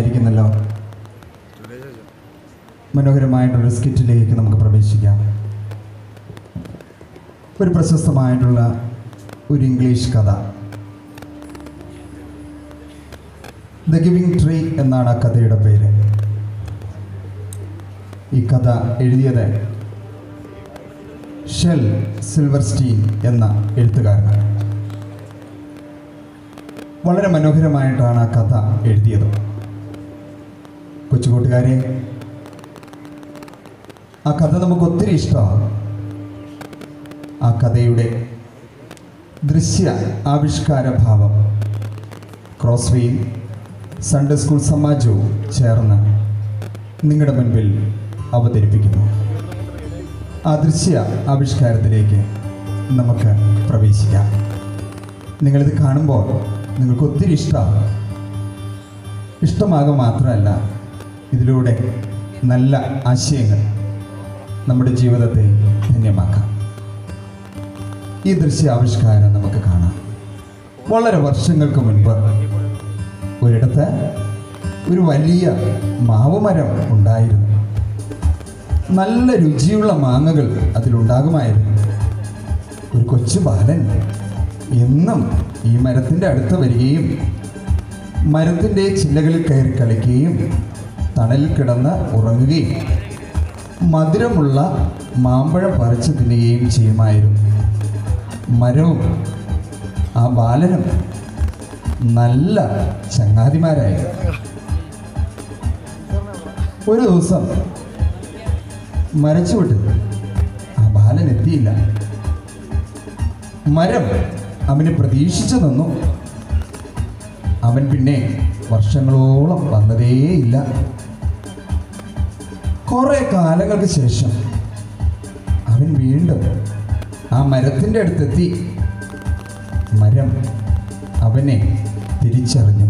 സന്തോഷമായിരിക്കുന്നല്ലോ മനോഹരമായിട്ടുള്ള സ്കിറ്റിലേക്ക് നമുക്ക് പ്രവേശിക്കാം ഒരു പ്രശസ്തമായിട്ടുള്ള ഒരു ഇംഗ്ലീഷ് കഥ ദ ഗിവിംഗ് ട്രീ എന്നാണ് ആ കഥയുടെ പേര് ഈ കഥ എഴുതിയത് ഷെൽ സിൽവർസ്റ്റീൻ എന്ന എഴുത്തുകാരനാണ് വളരെ മനോഹരമായിട്ടാണ് ആ കഥ എഴുതിയത് കൊച്ചുകൂട്ടുകാരെ ആ കഥ നമുക്ക് ഒത്തിരി ഇഷ്ടമാണ് ആ കഥയുടെ ദൃശ്യ ആവിഷ്കാര ഭാവം ക്രോസ്വേയും സൺഡേ സ്കൂൾ സമാജവും ചേർന്ന് നിങ്ങളുടെ മുൻപിൽ അവതരിപ്പിക്കുന്നു ആ ദൃശ്യ ആവിഷ്കാരത്തിലേക്ക് നമുക്ക് പ്രവേശിക്കാം നിങ്ങളിത് കാണുമ്പോൾ നിങ്ങൾക്ക് ഒത്തിരി ഇഷ്ടമാണ് ഇഷ്ടമാകുക മാത്രമല്ല ഇതിലൂടെ നല്ല ആശയങ്ങൾ നമ്മുടെ ജീവിതത്തെ ധന്യമാക്കാം ഈ ദൃശ്യാവിഷ്കാരം നമുക്ക് കാണാം വളരെ വർഷങ്ങൾക്ക് മുൻപ് ഒരിടത്ത് ഒരു വലിയ മാവുമരം ഉണ്ടായിരുന്നു നല്ല രുചിയുള്ള മാങ്ങകൾ അതിലുണ്ടാകുമായിരുന്നു ഒരു കൊച്ചു ബാലൻ എന്നും ഈ മരത്തിൻ്റെ അടുത്ത് വരികയും മരത്തിൻ്റെ ചില്ലകളിൽ കയറി കളിക്കുകയും തണലിൽ കിടന്ന് ഉറങ്ങുകയും മധുരമുള്ള മാമ്പഴം പറിച്ചു തിന്നുകയും ചെയ്യുമായിരുന്നു മരവും ആ ബാലനും നല്ല ചങ്ങാതിമാരായിരുന്നു ഒരു ദിവസം മരച്ചുവിട്ട് ആ ബാലൻ എത്തിയില്ല മരം അവന് പ്രതീക്ഷിച്ചു നിന്നു അവൻ പിന്നെ വർഷങ്ങളോളം വന്നതേയില്ല കുറെ കാലങ്ങൾക്ക് ശേഷം അവൻ വീണ്ടും ആ മരത്തിൻ്റെ അടുത്തെത്തി മരം അവനെ തിരിച്ചറിഞ്ഞു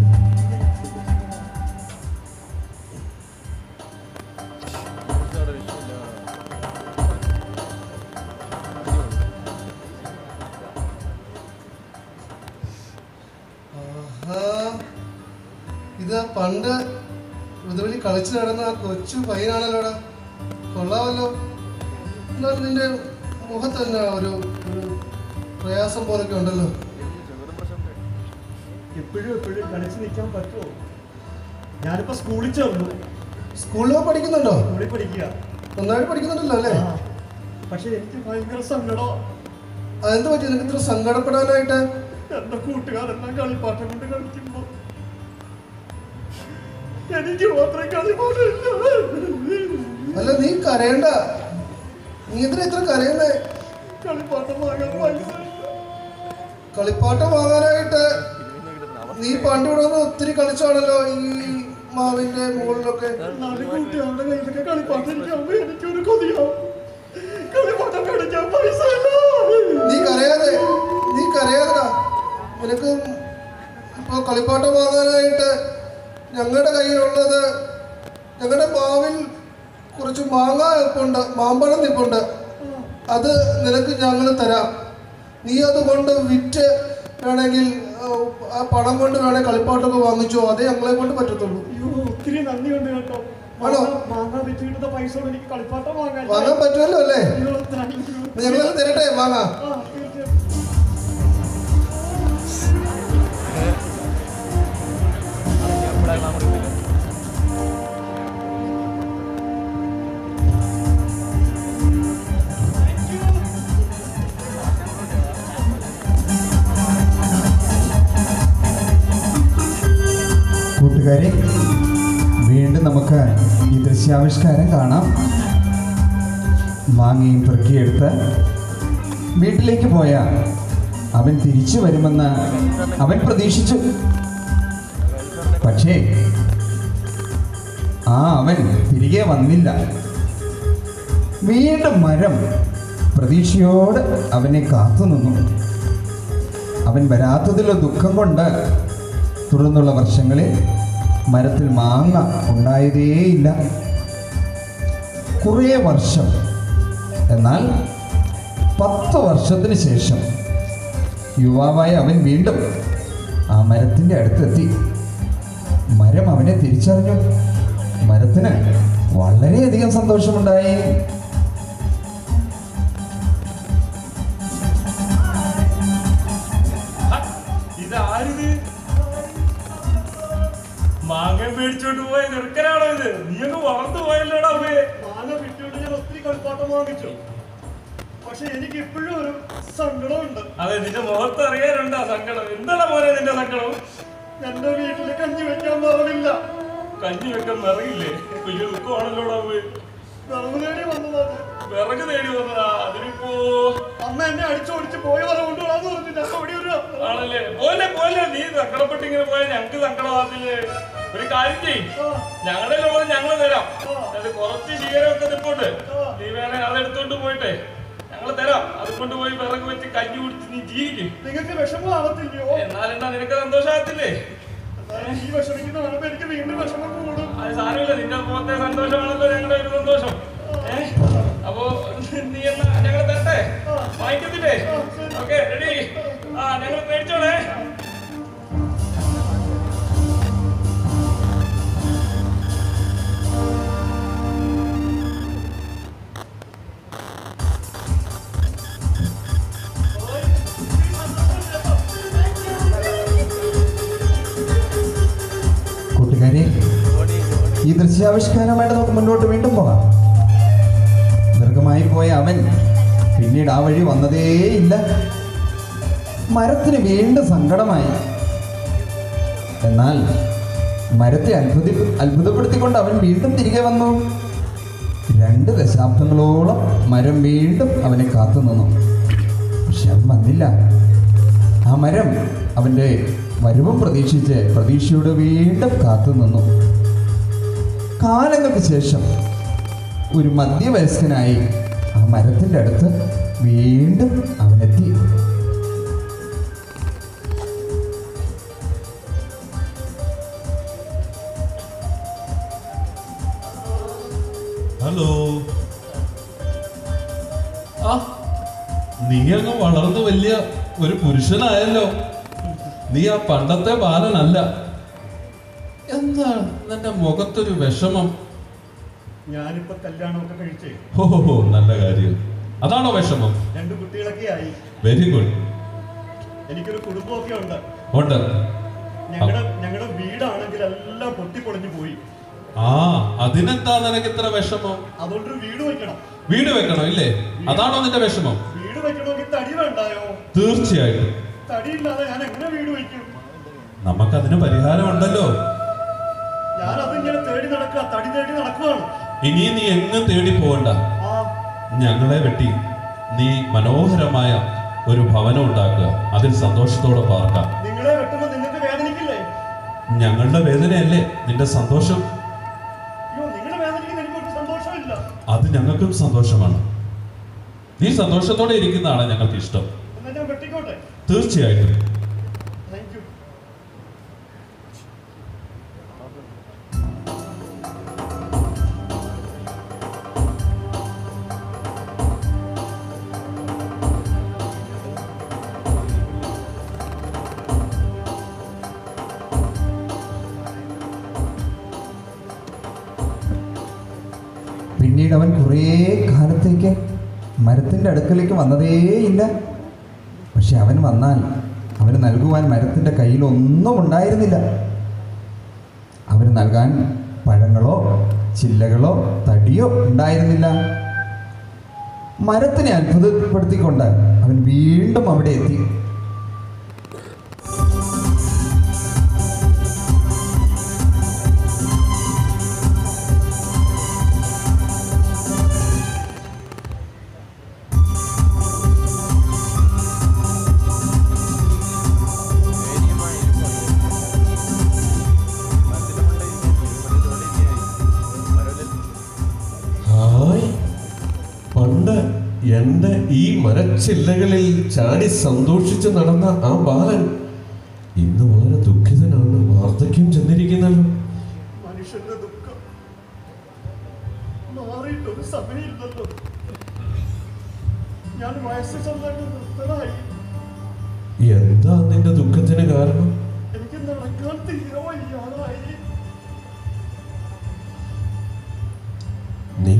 ആഹാ. ഇത് പണ്ട് ഋതുവലി കളിച്ചു നടന്ന ആ കൊച്ചു പയ്യനാണല്ലോടാ കൊള്ളാമല്ലോ എന്നാലും നിന്റെ മുഖത്ത് തന്നെ ഒരു ഒരു പ്രയാസം പോലൊക്കെ ഉണ്ടല്ലോ എപ്പോഴും എപ്പോഴും കളിച്ച് നിൽക്കാൻ പറ്റുമോ ഞാനിപ്പോ സ്കൂളിൽ ചേർന്നു സ്കൂളിൽ പഠിക്കുന്നുണ്ടോ സ്കൂളിൽ പഠിക്കുക നന്നായിട്ട് പഠിക്കുന്നുണ്ടല്ലോ അല്ലേ ആ. പക്ഷെ എനിക്ക് ഭയങ്കര സങ്കടം അതെന്ത് പറ്റി നിനക്ക് ഇത്ര സങ്കടപ്പെടാനായിട്ട് എന്റെ കൂട്ടുകാരെല്ലാം കളിപ്പാട്ടം കൊണ്ട് കളിക്കുമ്പോ എനിക്ക് മാത്രം കളിപ്പാട്ടില്ല അല്ല നീ കരയണ്ട നീ എന്തിനാ ഇത്ര കരയുന്നേ കളിപ്പാട്ടം വാങ്ങാൻ പൈസ ഇല്ല. കളിപ്പാട്ടം വാങ്ങാനായിട്ട് നീ പണ്ട് ഇവിടെ വന്ന് ഒത്തിരി കളിച്ചാണല്ലോ ഈ മാവിന്റെ മുകളിലൊക്കെ നാല് കൂട്ടുകാരുടെ കയ്യിലൊക്കെ കളിപ്പാട്ടം ഇരിക്കുമ്പോ എനിക്കൊരു കൊതിയാവും കളിപ്പാട്ടം മേടിക്കാൻ പൈസ ഇല്ല നീ കരയാതെ നീ കരയാതെടാ നിനക്ക് ഇപ്പൊ കളിപ്പാട്ടം വാങ്ങാനായിട്ട് ഞങ്ങളുടെ കയ്യിലുള്ളത് ഞങ്ങളുടെ മാവിൽ കുറച്ച് മാങ്ങ നിപ്പുണ്ട് മാമ്പഴം നിപ്പുണ്ട് അത് നിനക്ക് ഞങ്ങൾ തരാം നീ അത് കൊണ്ട് വിറ്റ് വേണമെങ്കിൽ ആ, ആ പണം കൊണ്ട് വേണേൽ കളിപ്പാട്ടമൊക്കെ വാങ്ങിച്ചോ അതേ ഞങ്ങളെ കൊണ്ട് പറ്റത്തുള്ളൂ അയ്യോ ഒത്തിരി നന്ദിയുണ്ട് കേട്ടോ ആണോ? മാങ്ങ- മാങ്ങ വിറ്റ് കിട്ടുന്ന പൈസ കൊണ്ട് എനിക്ക് കളിപ്പാട്ടം വാങ്ങാൻ വാങ്ങാൻ പറ്റുമല്ലോ അല്ലേ അയ്യോ, thank you. ഞങ്ങൾ തരട്ടെ വാങ്ങാം ആ, തീർച്ചയായും. കൂട്ടുകാരെ വീണ്ടും നമുക്ക് ഈ ദൃശ്യാവിഷ്കാരം കാണാം മാങ്ങയും പെറുക്കിയെടുത്ത് വീട്ടിലേക്ക് പോയ അവൻ തിരിച്ചു വരുമെന്ന് അവൻ പ്രതീക്ഷിച്ചു പക്ഷേ ആ അവൻ തിരികെ വന്നില്ല വീണ്ടും മരം പ്രതീക്ഷയോട് അവനെ കാത്തുനിന്നു അവൻ വരാത്തതിലുള്ള ദുഃഖം കൊണ്ട് തുടർന്നുള്ള വർഷങ്ങളിൽ മരത്തിൽ മാങ്ങ ഉണ്ടായതേയില്ല കുറേ വർഷം എന്നാൽ പത്ത് വർഷത്തിന് ശേഷം യുവാവായ അവൻ വീണ്ടും ആ മരത്തിൻ്റെ അടുത്തെത്തി മരം അവനെ തിരിച്ചറിഞ്ഞു മരത്തിന് വളരെയധികം സന്തോഷമുണ്ടായി ഇതാരിത് മാങ്ങ മേടിച്ചോണ്ട് പോയ ചെറുക്കനാണോ ഇത് നീ അങ്ങ് വളർന്നു പോയല്ലോടാ അമ്മേ മാങ്ങ വിറ്റുകൊണ്ട് ഞാൻ ഒത്തിരി കളിപ്പാട്ടം വാങ്ങിച്ചു പക്ഷെ എനിക്ക് ഇപ്പോഴും ഒരു സങ്കടമുണ്ട് അതെ നിന്റെ മുഖത്ത് അറിയാനുണ്ടാ സങ്കടം എന്താണ് മോനെ നിന്റെ സങ്കടം എന്റെ വീട്ടില് കഞ്ഞി വെക്കാൻ പറഞ്ഞില്ല കഞ്ഞി വെക്കാൻ വിറകില്ലേ വലിയ ദുഃഖമാണല്ലോടാ അമ്മേ വിറവ് തേടി വന്നതാണ് വിറക് തേടി വന്നതാ അതിനിപ്പോ അമ്മ എന്നെ അടിച്ചോടിച്ച് പോയി വറ കൊണ്ടുപോകാന്ന് പറഞ്ഞു ഞാൻ അവിടെ ഒരു ആണല്ലേ പോലെ പോലെ നീ സങ്കടപ്പെട്ട് ഇങ്ങനെ പോയാൽ ഞങ്ങക്ക് സങ്കടമാകത്തില്ലേ ഒരു കാര്യം ചെയ്യ് ആ, ഞങ്ങളുടെ ഉള്ളത് ഞങ്ങള് തരാം ആ. അത് കുറച്ച് ശീലമൊക്കെ നിൽപ്പുണ്ട് നീ വേണേ അത് എടുത്തോണ്ട് പോയിട്ടെ ഞങ്ങള് തരാം അത് കൊണ്ടുപോയി വിറക് വെച്ച് കഞ്ഞി കുടിച്ച് നീ ജീവിക്കും നിങ്ങൾക്ക് വിഷമമാവത്തില്ലയോ എന്നാലെന്താ നിനക്ക് സന്തോഷമാകത്തില്ലേ എന്നാലും ഈ വിഷമിക്കുന്ന കാണുമ്പോ എനിക്ക് വീണ്ടും വിഷമം കൂടും അത് സാരമില്ല നിന്റെ മുഖത്തെ സന്തോഷമാണല്ലോ ഞങ്ങളുടെ ഒരു സന്തോഷം ഏ അപ്പോ നീ എന്നാ ഞങ്ങൾ തരട്ടെ വാങ്ങിക്കത്തില്ലേ ഓക്കെ റെഡി ആ ഞങ്ങൾ മേടിച്ചോളേ കൂട്ടുകാരെ ഈ ദൃശ്യാവിഷ്കാരമായിട്ട് നമുക്ക് മുന്നോട്ട് വീണ്ടും പോകാം ദീർഘമായി പോയ അവൻ പിന്നീട് ആ വഴി വന്നതേയില്ല മരത്തിന് വീണ്ടും സങ്കടമായി എന്നാൽ മരത്തെ അത്ഭുതി അത്ഭുതപ്പെടുത്തിക്കൊണ്ട് അവൻ വീണ്ടും തിരികെ വന്നു രണ്ട് ദശാബ്ദങ്ങളോളം മരം വീണ്ടും അവനെ കാത്തു നിന്നു പക്ഷെ അവൻ വന്നില്ല ആ മരം അവൻ്റെ വരവും പ്രതീക്ഷിച്ച് പ്രതീക്ഷയോട് വീണ്ടും കാത്തു നിന്നു കാലങ്ങൾക്ക് ശേഷം ഒരു മധ്യവയസ്കനായി ആ മരത്തിൻ്റെ അടുത്ത് വീണ്ടും അവനെത്തി ഹലോ ആ നീ അങ്ങ് വളർന്നു വലിയ ഒരു പുരുഷനായല്ലോ നീ ആ പണ്ടത്തെ ബാലനല്ല എന്താണ് നിന്റെ മുഖത്തൊരു വിഷമം ഞാനിപ്പോ കല്യാണമൊക്കെ കഴിച്ചേ ഹോ ഹോ, ഹോ നല്ല കാര്യം അതാണോ വിഷമം രണ്ട് കുട്ടികളൊക്കെ ആയി വെരി ഗുഡ് എനിക്കൊരു കുടുംബമൊക്കെ ഉണ്ട് ഉണ്ട് ഞങ്ങളുടെ ഞങ്ങളുടെ വീടാണെങ്കിൽ എല്ലാം പൊട്ടിപ്പൊളിഞ്ഞു പോയി ആ അതിനെന്താ നിനക്ക് ഇത്ര വിഷമം അതുകൊണ്ടൊരു വീട് വെക്കണം വീട് വെക്കണോ ഇല്ലേ അതാണോ നിന്റെ വിഷമം വീട് വെക്കണമെങ്കിൽ തടി വേണ്ടായോ തീർച്ചയായിട്ടും തടിയില്ലാതെ ഞാൻ എങ്ങനെ വീട് വെക്കും നമുക്കതിന് പരിഹാരം ഉണ്ടല്ലോ ഞാൻ അതിങ്ങനെ തേടി നടക്കുക തടി തേടി നടക്കുവാണ് ഇനി നീ എങ്ങും തേടി പോകണ്ട ആ ഞങ്ങളെ വെട്ടി നീ മനോഹരമായ ഒരു ഭവനം ഉണ്ടാക്കുക അതിൽ സന്തോഷത്തോടെ പാർക്കാം നിങ്ങളെ വെട്ടുമ്പോ നിങ്ങൾക്ക് വേദനിക്കില്ലേ ഞങ്ങളുടെ വേദനയല്ലേ നിന്റെ സന്തോഷം അയ്യോ നിങ്ങളെ വേദനിക്കുന്ന എനിക്ക് ഒരു സന്തോഷമില്ല അത് ഞങ്ങൾക്കും സന്തോഷമാണ് നീ സന്തോഷത്തോടെ ഇരിക്കുന്നതാണ് ഞങ്ങൾക്ക് ഇഷ്ടം എന്നാ ഞാൻ വെട്ടിക്കോട്ടെ തീർച്ചയായിട്ടും താങ്ക് യു പിന്നീട് അവൻ കുറേ കാലത്തേക്ക് മരത്തിൻ്റെ അടുക്കലേക്ക് വന്നതേയില്ല പക്ഷെ അവൻ വന്നാൽ അവന് നൽകുവാൻ മരത്തിൻ്റെ കയ്യിൽ ഒന്നും ഉണ്ടായിരുന്നില്ല അവന് നൽകാൻ പഴങ്ങളോ ചില്ലകളോ തടിയോ ഉണ്ടായിരുന്നില്ല മരത്തിനെ അത്ഭുതപ്പെടുത്തിക്കൊണ്ട് അവൻ വീണ്ടും അവിടെ എത്തി ഹായ് പണ്ട് എന്റെ ഈ മരച്ചില്ലകളിൽ ചാടി സന്തോഷിച്ച് നടന്ന ആ ബാലൻ ഇന്ന് വളരെ ദുഃഖിതനാണ് വാർദ്ധക്യം ചെന്നിരിക്കുന്നല്ലോ മനുഷ്യന്റെ ദുഃഖം മാറിയിട്ടൊരു സമയമില്ലല്ലോ ഞാൻ വയസ്സ് ചെന്നിട്ട് നിർത്തലായി എന്താ നിന്റെ ദുഃഖത്തിന് കാരണം എനിക്ക് നടക്കാൻ തീരെ വയ്യാതായി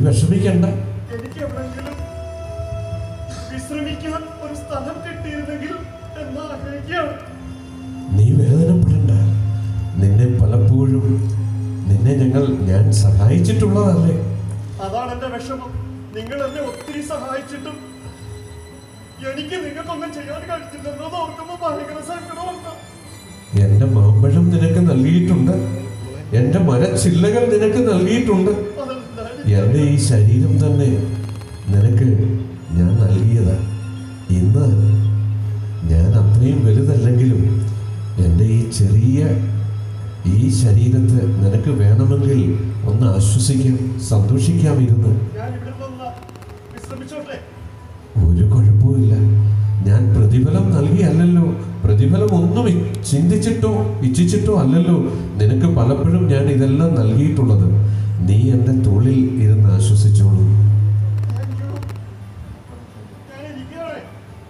വിഷമിക്കണ്ട എനിക്ക് എവിടെങ്കിലും വിശ്രമിക്കാൻ ഒരു സ്ഥലം കിട്ടിയിരുന്നെങ്കിൽ എന്ന് ആഗ്രഹിക്കുകയാണ് നീ വേദനപ്പെടണ്ട നിന്നെ പലപ്പോഴും നിന്നെ ഞങ്ങൾ ഞാൻ സഹായിച്ചിട്ടുള്ളതല്ലേ അതാണ് എന്റെ വിഷമം നിങ്ങൾ എന്നെ ഒത്തിരി സഹായിച്ചിട്ടും എനിക്ക് നിങ്ങൾക്കൊന്നും ചെയ്യാൻ കഴിഞ്ഞില്ലെന്നോ ഓർക്കുമ്പോ ഭയങ്കര സങ്കടമുണ്ട് എന്റെ മാമ്പഴം നിനക്ക് നൽകിയിട്ടുണ്ട് എന്റെ മരച്ചില്ലകൾ നിനക്ക് നൽകിയിട്ടുണ്ട് അതെന്തായാലും എന്റെ ഈ ശരീരം തന്നെ നിനക്ക് ഞാൻ നൽകിയതാ ഇന്ന് ഞാൻ അത്രയും വലുതല്ലെങ്കിലും എൻ്റെ ഈ ചെറിയ ഈ ശരീരത്തെ നിനക്ക് വേണമെങ്കിൽ ഒന്ന് ആശ്വസിക്കാം സന്തോഷിക്കാം ഇരുന്ന് ഞാൻ ഇവിടെ വന്ന വിശ്രമിച്ചോട്ടെ ഒരു കുഴപ്പമില്ല ഞാൻ പ്രതിഫലം നൽകിയല്ലല്ലോ പ്രതിഫലം ഒന്നും ഇ- ചിന്തിച്ചിട്ടോ ഇച്ഛിച്ചിട്ടോ അല്ലല്ലോ നിനക്ക് പലപ്പോഴും ഞാൻ ഇതെല്ലാം നൽകിയിട്ടുള്ളത് നീ എൻ്റെ തോളിൽ ഇരുന്ന് ആശ്വസിച്ചോളൂ Thank you. ഞാൻ ഇരിക്കുകയാണ്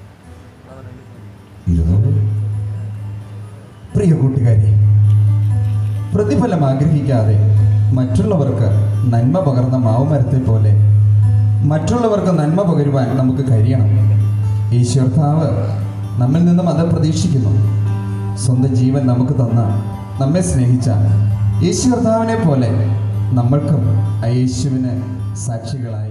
ഇരുന്നോളൂ പ്രിയ കൂട്ടുകാരെ പ്രതിഫലം ആഗ്രഹിക്കാതെ മറ്റുള്ളവർക്ക് നന്മ പകർന്ന മാവുമരത്തെ പോലെ മറ്റുള്ളവർക്ക് നന്മ പകരുവാൻ നമുക്ക് കഴിയണം ഈശ്വർത്താവ് നമ്മിൽ നിന്നും അത് പ്രതീക്ഷിക്കുന്നു സ്വന്തം ജീവൻ നമുക്ക് തന്ന നമ്മെ സ്നേഹിച്ച ഈശ്വർത്താവിനെ പോലെ നമ്മൾക്കും ആ യേശുവിന് സാക്ഷികളായി